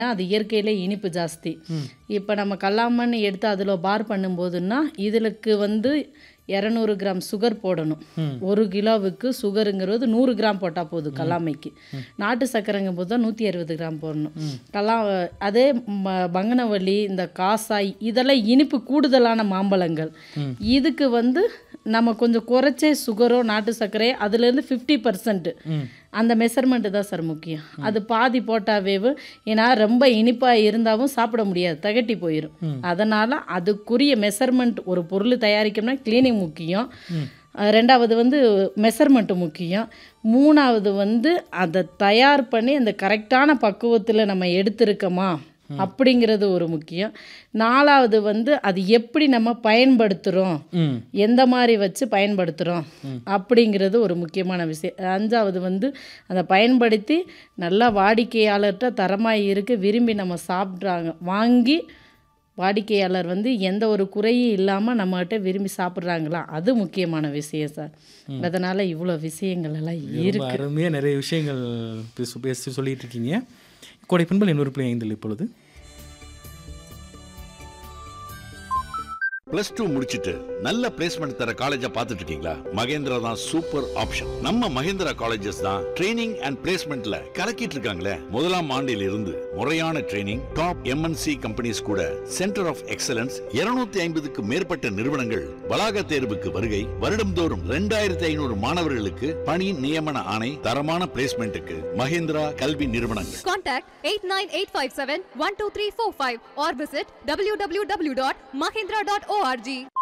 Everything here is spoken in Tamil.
அது இயற்கையிலே இனிப்பு ஜாஸ்தி இப்போ நம்ம கல்லாமண் எடுத்து அதில் பார் பண்ணும்போதுன்னா இதுக்கு வந்து இரநூறு கிராம் சுகர் போடணும் ஒரு கிலோவுக்கு சுகருங்கிறது நூறு கிராம் போட்டால் போதும் கல்லாமைக்கு நாட்டு சர்க்கரைங்கும் போது தான் நூற்றி அறுபது கிராம் போடணும் கல்லா அதே ம- பங்கனவள்ளி இந்த காசாய் இதெல்லாம் இனிப்பு கூடுதலான மாம்பழங்கள் இதுக்கு வந்து நம்ம கொஞ்சம் குறைச்சே சுகரோ நாட்டு சர்க்கரையோ அதுலேருந்து ஃபிஃப்டி பர்சன்ட் அந்த மெஷர்மெண்ட்டு தான் சார் முக்கியம் அது பாதி போட்டாவே ஏன்னா ரொம்ப இனிப்பாக இருந்தாலும் சாப்பிட முடியாது திகட்டி போயிடும் அதனால் அதுக்குரிய மெஷர்மெண்ட் ஒரு பொருள் தயாரிக்கணும்னா கிளீனிங் முக்கியம் அஹ் ரெண்டாவது வந்து மெஷர்மெண்ட்டு முக்கியம் மூணாவது வந்து அதை தயார் பண்ணி அந்த கரெக்டான பக்குவத்தில் நம்ம எடுத்திருக்கோமா அப்படிங்கிறது ஒரு முக்கியம் நாலாவது வந்து அது எப்படி நம்ம பயன்படுத்துகிறோம் ம் எந்த மாதிரி வச்சு பயன்படுத்துகிறோம் அப்படிங்கிறது ஒரு முக்கியமான விஷயம் அஞ்சாவது வந்து அதை பயன்படுத்தி நல்லா வாடிக்கையாளர்கிட்ட தரமாக இருக்கு விரும்பி நம்ம சாப்பிட்றாங்க வாங்கி வாடிக்கையாளர் வந்து எந்த ஒரு குறையும் இல்லாமல் நம்மகிட்ட விரும்பி சாப்பிட்றாங்களா அது முக்கியமான விஷயம் சார் அதனால் இவ்வளோ விஷயங்கள் எல்லாம் ரொம்ப இருக்கு அருமையாக நிறைய விஷயங்கள் பேச பேசி சொல்லிட்டு இருக்கீங்க கோடை பின்பல் இன்னொரு பிள்ளை ஐந்தில் இப்பொழுது பிளஸ் டூ முடிச்சிட்டு நல்ல பிளேஸ்மெண்ட் தர காலேஜா பார்த்துட்டு இருக்கீங்களா மகேந்திரா தான் சூப்பர் ஆப்ஷன் நம்ம மகேந்திரா காலேஜஸ் தான் ட்ரைனிங் அண்ட் பிளேஸ்மெண்ட்ல கலக்கிட்டு இருக்காங்களே முதலாம் ஆண்டில் இருந்து முறையான ட்ரைனிங் டாப் எம்என்சி கம்பெனிஸ் கூட சென்டர் ஆஃப் எக்ஸலன்ஸ் 250 ஐம்பதுக்கு மேற்பட்ட நிறுவனங்கள் வளாக தேர்வுக்கு வருகை வருடம்தோறும் ரெண்டாயிரத்தி ஐநூறு மாணவர்களுக்கு பணி நியமன ஆணை தரமான பிளேஸ்மெண்ட்டுக்கு மகேந்திரா கல்வி நிறுவனங்கள் Contact 89857-12345 or visit www.mahindra.org.